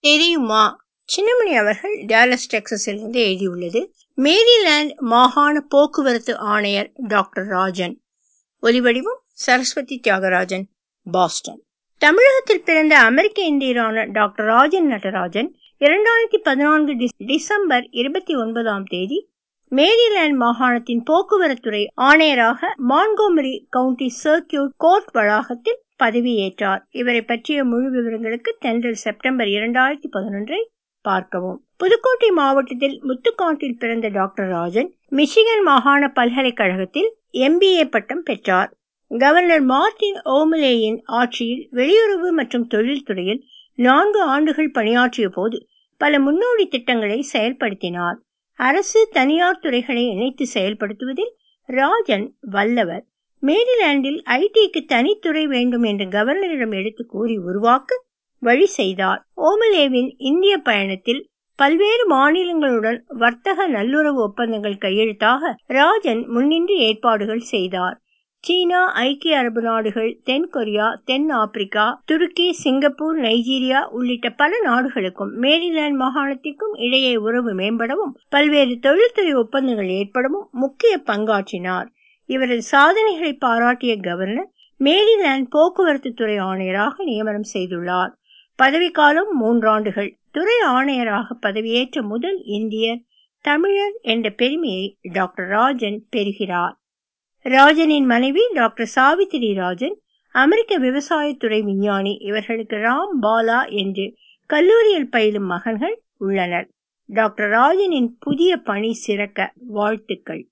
தெரியுமா சின்னமணி அவர்கள் டேலஸ் டெக்சஸிலிருந்து எழுதியுள்ளது மேரிலாண்ட் மாகாண போக்குவரத்து ஆணையர் டாக்டர் ராஜன் ஒலிவடிவம் சரஸ்வதி தியாகராஜன் பாஸ்டன் தமிழகத்தில் பிறந்த அமெரிக்க இந்தியரான டாக்டர் ராஜன் நடராஜன் இரண்டாயிரத்தி பதினான்கு டிசம்பர் இருபத்தி ஒன்பதாம் தேதி மேரிலாண்ட் மாகாணத்தின் போக்குவரத்துறை ஆணையராக மான்கோமரி கவுண்டி சர்க்கியூட் கோர்ட் வளாகத்தில் பதவியேற்றார் இவரை பற்றிய முழு விவரங்களுக்கு தென்றல் செப்டம்பர் இரண்டாயிரத்தி பதினொன்றை பார்க்கவும் புதுக்கோட்டை மாவட்டத்தில் முத்துக்காட்டில் பிறந்த டாக்டர் ராஜன் மிச்சிகன் மாகாண பல்கலைக்கழகத்தில் எம்பிஏ பட்டம் பெற்றார் கவர்னர் மார்டின் ஓமலேயின் ஆட்சியில் வெளியுறவு மற்றும் தொழில்துறையில் நான்கு ஆண்டுகள் பணியாற்றிய போது பல முன்னோடி திட்டங்களை செயல்படுத்தினார் அரசு தனியார் துறைகளை இணைத்து செயல்படுத்துவதில் ராஜன் வல்லவர் மேரிலாண்டில் ஐடிக்கு தனித்துறை வேண்டும் என்று கவர்னரிடம் எடுத்து கூறி உருவாக்க வழி செய்தார் ஓமலேவின் இந்திய பயணத்தில் பல்வேறு மாநிலங்களுடன் வர்த்தக நல்லுறவு ஒப்பந்தங்கள் கையெழுத்தாக ராஜன் முன்னின்று ஏற்பாடுகள் செய்தார் சீனா ஐக்கிய அரபு நாடுகள் தென் கொரியா தென் ஆப்பிரிக்கா துருக்கி சிங்கப்பூர் நைஜீரியா உள்ளிட்ட பல நாடுகளுக்கும் மேரிலாண்ட் மாகாணத்திற்கும் இடையே உறவு மேம்படவும் பல்வேறு தொழில்துறை ஒப்பந்தங்கள் ஏற்படவும் முக்கிய பங்காற்றினார் இவரது சாதனைகளை பாராட்டிய கவர்னர் மேரிலாண்ட் போக்குவரத்து துறை ஆணையராக நியமனம் செய்துள்ளார் பதவிக்காலம் மூன்றாண்டுகள் துறை ஆணையராக பதவியேற்ற முதல் இந்தியர் தமிழர் என்ற பெருமையை டாக்டர் ராஜன் பெறுகிறார் ராஜனின் மனைவி டாக்டர் சாவித்திரி ராஜன் அமெரிக்க விவசாயத்துறை விஞ்ஞானி இவர்களுக்கு ராம் பாலா என்று கல்லூரியில் பயிலும் மகன்கள் உள்ளனர் டாக்டர் ராஜனின் புதிய பணி சிறக்க வாழ்த்துக்கள்